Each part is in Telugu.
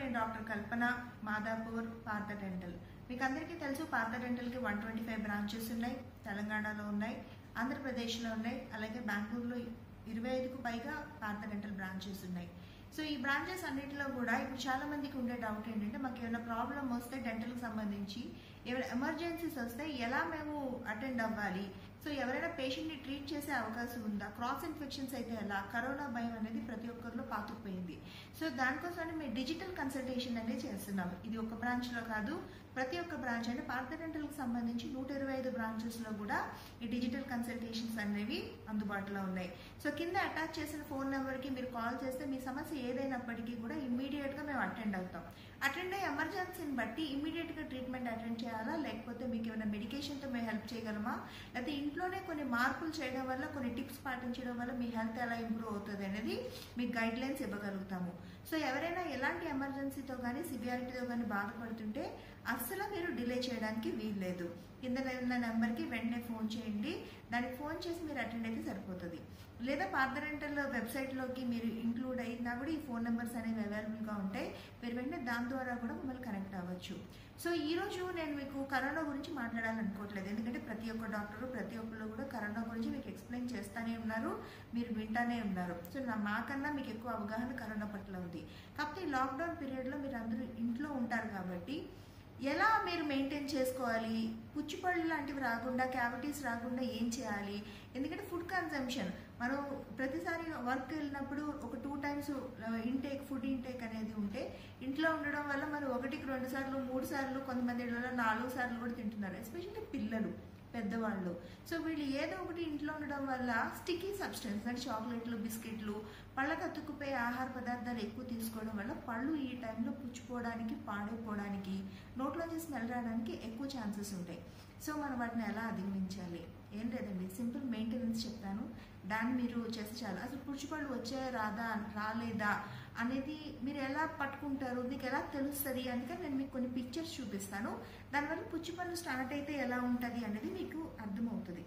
నేను డాక్టర్ కల్పన మాదాపూర్ పార్థ డెంటల్ మీకు అందరికీ తెలుసు పార్థ డెంటల్కి వన్ ట్వంటీ ఫైవ్ బ్రాంచెస్ ఉన్నాయి తెలంగాణలో ఉన్నాయి ఆంధ్రప్రదేశ్లో ఉన్నాయి అలాగే బెంగళూరులో ఇరవై ఐదుకు పైగా పార్థ డెంటల్ బ్రాంచెస్ ఉన్నాయి సో ఈ బ్రాంచెస్ అన్నింటిలో కూడా ఇప్పుడు చాలా మందికి ఉండే డౌట్ ఏంటంటే మాకు ఏమైనా ప్రాబ్లం వస్తే డెంటల్కి సంబంధించి ఏమైనా ఎమర్జెన్సీస్ వస్తే ఎలా మేము అటెండ్ అవ్వాలి సో ఎవరైనా పేషెంట్ని ట్రీట్ చేసే అవకాశం ఉందా క్రాస్ ఇన్ఫెక్షన్స్ అయితే ఎలా కరోనా భయం అనేది ప్రతి ఒక్కరిలో పాతుకుపోయింది సో దానికోసమని మేము డిజిటల్ కన్సల్టేషన్ అనేది చేస్తున్నాం ఇది ఒక బ్రాంచ్లో కాదు ప్రతి ఒక్క బ్రాంచ్ అంటే పార్థ డెంటల్కి సంబంధించి నూట ఇరవై ఐదు బ్రాంచెస్లో కూడా ఈ డిజిటల్ కన్సల్టేషన్స్ అనేవి అందుబాటులో ఉన్నాయి సో కింద అటాచ్ చేసిన ఫోన్ నెంబర్కి మీరు కాల్ చేస్తే మీ సమస్య ఏదైనప్పటికీ కూడా ఇమ్మీడియట్గా మేము అటెండ్ అవుతాం అటెండ్ అయ్యే ఎమర్జెన్సీని బట్టి ఇమ్మీడియట్గా ట్రీట్మెంట్ అటెండ్ చేయాలా లేకపోతే మీకు ఏమైనా మెడికేషన్తో మేము హెల్ప్ చేయగలమా లేకపోతే ఇంట్లోనే కొన్ని మార్పులు చేయడం వల్ల కొన్ని టిప్స్ పాటించడం వల్ల మీ హెల్త్ ఎలా ఇంప్రూవ్ అవుతుంది అనేది మీకు గైడ్ లైన్స్ ఇవ్వగలుగుతాము సో ఎవరైనా ఎలాంటి ఎమర్జెన్సీతో కానీ సివియారిటీతో కానీ బాధపడుతుంటే అస్సలు మీరు డిలే చేయడానికి వీల్లేదు కింద ఉన్న నెంబర్కి వెంటనే ఫోన్ చేయండి దానికి ఫోన్ చేసి మీరు అటెండ్ అయితే సరిపోతుంది లేదా పార్థ రెంటల్ వెబ్సైట్లోకి మీరు ఇంక్లూడ్ అయినా కూడా ఈ ఫోన్ నెంబర్స్ అనేవి అవైలబుల్గా ఉంటాయి మీరు వెంటనే దాని ద్వారా కూడా మమ్మల్ని కనెక్ట్ అవ్వచ్చు సో ఈ రోజు నేను మీకు కరోనా గురించి మాట్లాడాలనుకోవట్లేదు ఎందుకంటే ప్రతి ఒక్క డాక్టరు ప్రతి ఒక్కరు కూడా కరోనా గురించి మీకు ఎక్స్ప్లెయిన్ చేస్తూనే ఉన్నారు మీరు వింటానే ఉన్నారు సో నా మాకన్నా మీకు ఎక్కువ అవగాహన కరోనా పట్ల ఉంది కాకపోతే ఈ లాక్డౌన్ పీరియడ్లో మీరు అందరూ ఇంట్లో ఉంటారు కాబట్టి ఎలా మీరు మెయింటైన్ చేసుకోవాలి పుచ్చిపళ్ళు లాంటివి రాకుండా క్యావిటీస్ రాకుండా ఏం చేయాలి ఎందుకంటే ఫుడ్ కన్సంప్షన్ మనం ప్రతిసారి వర్క్ వెళ్ళినప్పుడు ఒక two times intake food intake అనేది ఉంటే ఇంట్లో ఉండడం వల్ల మనం ఒకటికి రెండు సార్లు మూడు సార్లు కొంతమంది ఇళ్ళలో నాలుగు సార్లు కూడా తింటున్నారు ఎస్పెషల్లీ పిల్లలు పెద్దవాళ్ళు సో వీళ్ళు ఏదో ఒకటి ఇంట్లో ఉండడం వల్ల స్టిక్కీ సబ్స్టెన్స్ అంటే చాక్లెట్లు బిస్కెట్లు పళ్ళకు అతుక్కుపోయే ఆహార పదార్థాలు ఎక్కువ తీసుకోవడం వల్ల పళ్ళు ఈ టైంలో పుచ్చిపోవడానికి పాడైపోవడానికి నోట్లోంచి స్మెల్ రావడానికి ఎక్కువ ఛాన్సెస్ ఉంటాయి సో మనం వాటిని ఎలా అధిగమించాలి ఏం లేదండి సింపుల్ మెయింటెనెన్స్ చెప్తాను దాన్ని మీరు చేస్తే చాలు అసలు పుచ్చిపళ్ళు వచ్చే రాదా రాలేదా అనేది మీరు ఎలా పట్టుకుంటారు మీకు ఎలా తెలుస్తుంది అందుకని నేను మీకు కొన్ని పిక్చర్స్ చూపిస్తాను దానివల్ల పుచ్చిపళ్ళు స్టార్ట్ అయితే ఎలా ఉంటుంది అనేది మీకు అర్థమవుతుంది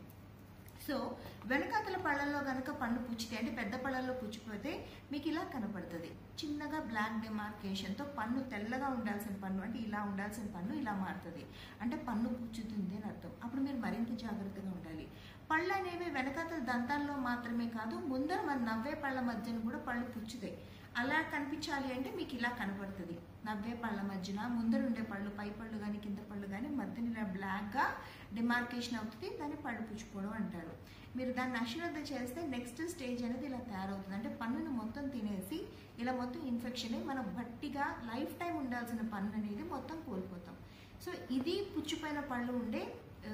సో వెనకాతల పళ్ళల్లో కనుక పన్ను పుచ్చితే అంటే పెద్ద పళ్ళల్లో పుచ్చిపోతే మీకు ఇలా కనపడుతుంది చిన్నగా బ్లాక్ డిమార్కేషన్తో పన్ను తెల్లగా ఉండాల్సిన పన్ను అంటే ఇలా ఉండాల్సిన పన్ను ఇలా మారుతుంది అంటే పన్ను పుచ్చుతుంది అని అర్థం అప్పుడు మీరు మరింత జాగ్రత్తగా ఉండాలి పళ్ళు అనేవి వెనకాతల దంతాల్లో మాత్రమే కాదు ముందర మన నవ్వే పళ్ళ మధ్యన కూడా పళ్ళు పుచ్చుతాయి అలా కనిపించాలి అంటే మీకు ఇలా కనపడుతుంది నవ్వే పళ్ళ మధ్యన ముందర ఉండే పళ్ళు పై పళ్ళు కానీ కింద పళ్ళు కానీ మధ్యన ఇలా బ్లాక్గా డిమార్కేషన్ అవుతుంది దాన్ని పళ్ళు పుచ్చుకోవడం అంటారు మీరు దాన్ని అశ్రద్ధ చేస్తే నెక్స్ట్ స్టేజ్ అనేది ఇలా తయారవుతుంది అంటే పన్నును మొత్తం తినేసి ఇలా మొత్తం ఇన్ఫెక్షన్ మనం బట్టిగా లైఫ్ టైం ఉండాల్సిన పన్ను అనేది మొత్తం కోల్పోతాం సో ఇది పుచ్చిపోయిన పళ్ళు ఉండే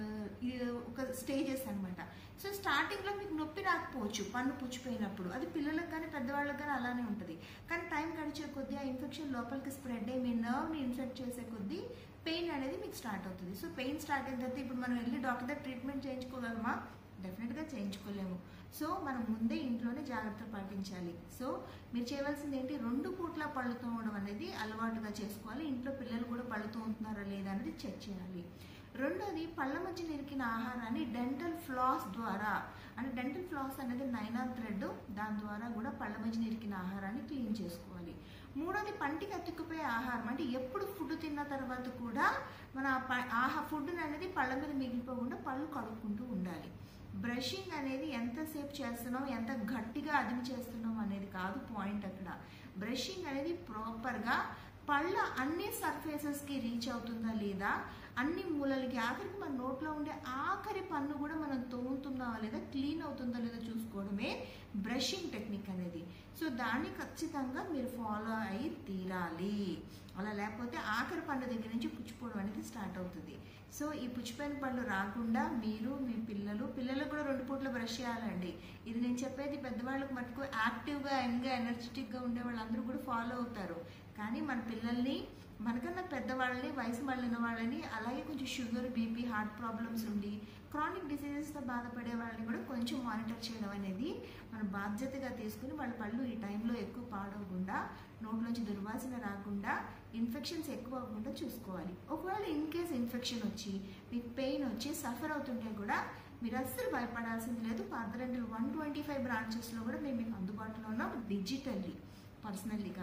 ఒక స్టేజెస్ అనమాట సో స్టార్టింగ్లో మీకు నొప్పి రాకపోవచ్చు పన్ను పుచ్చిపోయినప్పుడు అది పిల్లలకు కానీ పెద్దవాళ్ళకి కానీ అలానే ఉంటుంది కానీ టైం గడిచే కొద్దీ ఆ ఇన్ఫెక్షన్ లోపలికి స్ప్రెడ్ అయ్యి మీ నర్వ్ని ఇన్ఫెక్ట్ చేసే కొద్దీ పెయిన్ అనేది మీకు స్టార్ట్ అవుతుంది సో పెయిన్ స్టార్ట్ అయిన తర్వాత ఇప్పుడు మనం వెళ్ళి డాక్టర్ దగ్గర ట్రీట్మెంట్ చేయించుకోగలమా డెఫినెట్గా చేయించుకోలేము సో మనం ముందే ఇంట్లోనే జాగ్రత్తలు పాటించాలి సో మీరు చేయవలసింది ఏంటి రెండు పూట్ల పళ్ళు తోమడం అనేది అలవాటుగా చేసుకోవాలి ఇంట్లో పిల్లలు కూడా పళ్ళు తోముతున్నారా లేదా అనేది చెక్ చేయాలి రెండోది పళ్ళ మధ్య నిరికిన ఆహారాన్ని డెంటల్ ఫ్లాస్ ద్వారా అంటే డెంటల్ ఫ్లాస్ అనేది నైనాన్ థ్రెడ్ దాని ద్వారా కూడా పళ్ళ మధ్య నిరికిన ఆహారాన్ని క్లీన్ చేసుకోవాలి మూడోది పంటికి అతుక్కుపోయే ఆహారం అంటే ఎప్పుడు ఫుడ్ తిన్న తర్వాత కూడా మన ఆహా ఫుడ్ అనేది పళ్ళ మీద మిగిలిపోకుండా పళ్ళు కడుక్కుంటూ ఉండాలి బ్రషింగ్ అనేది ఎంతసేపు చేస్తున్నాం ఎంత గట్టిగా అదిమి చేస్తున్నాం అనేది కాదు పాయింట్ అక్కడ బ్రషింగ్ అనేది ప్రాపర్గా పళ్ళ అన్ని సర్ఫేసెస్కి రీచ్ అవుతుందా లేదా అన్ని మూలలకి ఆఖరికి మన నోట్లో ఉండే ఆఖరి పన్ను కూడా మనం తోముతున్నావా లేదా క్లీన్ అవుతుందా లేదా చూసుకోవడమే బ్రషింగ్ టెక్నిక్ అనేది సో దాన్ని ఖచ్చితంగా మీరు ఫాలో అయి తీరాలి అలా లేకపోతే ఆఖరి పన్ను దగ్గర నుంచి పుచ్చిపోవడం అనేది స్టార్ట్ అవుతుంది సో ఈ పుచ్చిపోయిన పళ్ళు రాకుండా మీరు మీ పిల్లలు పిల్లలకు కూడా రెండు పూట్ల బ్రష్ చేయాలండి ఇది నేను చెప్పేది పెద్దవాళ్ళకి మటుకు యాక్టివ్గా యంగ్గా ఎనర్జెటిక్గా ఉండే వాళ్ళందరూ కూడా ఫాలో అవుతారు కానీ మన పిల్లల్ని మనకన్నా పెద్దవాళ్ళని వయసు మళ్ళిన వాళ్ళని అలాగే కొంచెం షుగర్ బీపీ హార్ట్ ప్రాబ్లమ్స్ ఉండి క్రానిక్ డిసీజెస్తో బాధపడే వాళ్ళని కూడా కొంచెం మానిటర్ చేయడం అనేది మన బాధ్యతగా తీసుకుని వాళ్ళ పళ్ళు ఈ టైంలో ఎక్కువ పాడవకుండా నోట్లోంచి దుర్వాసన రాకుండా ఇన్ఫెక్షన్స్ ఎక్కువ అవ్వకుండా చూసుకోవాలి ఒకవేళ ఇన్ కేస్ ఇన్ఫెక్షన్ వచ్చి మీకు పెయిన్ వచ్చి సఫర్ అవుతుంటే కూడా మీరు అస్సలు భయపడాల్సింది లేదు పార్థరెంటల్ వన్ ట్వంటీ ఫైవ్ బ్రాంచెస్లో కూడా మేము మీకు అందుబాటులో ఉన్నాం డిజిటల్లీ పర్సనల్లీ కాదు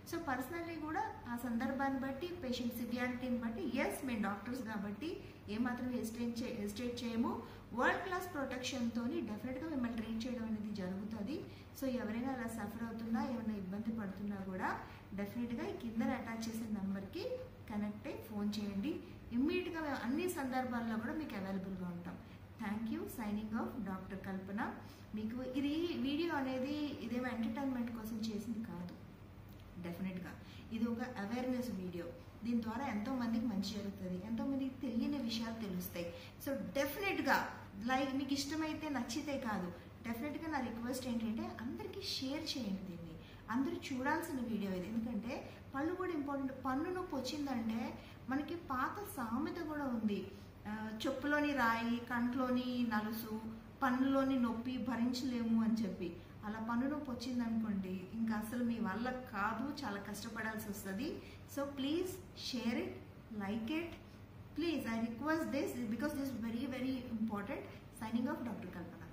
సో పర్సనల్లీ కూడా ఆ సందర్భాన్ని బట్టి పేషెంట్ సివియారిటీని బట్టి ఎస్ మేము డాక్టర్స్ కాబట్టి ఏమాత్రం హెసిటేట్ చే హెసిటేట్ చేయము వరల్డ్ క్లాస్ ప్రొటెక్షన్తో డెఫినెట్గా మిమ్మల్ని ట్రీట్ చేయడం అనేది జరుగుతుంది సో ఎవరైనా అలా సఫర్ అవుతున్నా ఏమైనా ఇబ్బంది పడుతున్నా కూడా డెఫినెట్గా ఈ కింద అటాచ్ చేసిన నెంబర్కి కనెక్ట్ అయ్యి ఫోన్ చేయండి ఇమ్మీడియట్గా మేము అన్ని సందర్భాల్లో కూడా మీకు అవైలబుల్గా ఉంటాం thank you signing off doctor Kalpana మీకు ఇది వీడియో అనేది ఇదేమో ఎంటర్టైన్మెంట్ కోసం చేసింది కాదు డెఫినెట్గా ఇది ఒక అవేర్నెస్ వీడియో దీని ద్వారా ఎంతో మందికి మంచి జరుగుతుంది ఎంతో మందికి తెలియని విషయాలు తెలుస్తాయి సో డెఫినెట్గా లైక్ మీకు ఇష్టమైతే నచ్చితే కాదు డెఫినెట్గా నా రిక్వెస్ట్ ఏంటంటే అందరికీ షేర్ చేయండి దీన్ని అందరూ చూడాల్సిన వీడియో ఇది ఎందుకంటే పళ్ళు కూడా ఇంపార్టెంట్ పన్ను నొప్పి వచ్చిందంటే మనకి పాత సామెత కూడా ఉంది ఆ, చెప్పులోని రాయి కంట్లోని నలుసు పన్నులోని నొప్పి భరించలేము అని చెప్పి అలా పన్ను నొప్పి వచ్చిందనుకోండి ఇంకా అసలు మీ వల్ల కాదు చాలా కష్టపడాల్సి వస్తుంది so please share it like it please I request this because this very very important signing off doctor Kalpana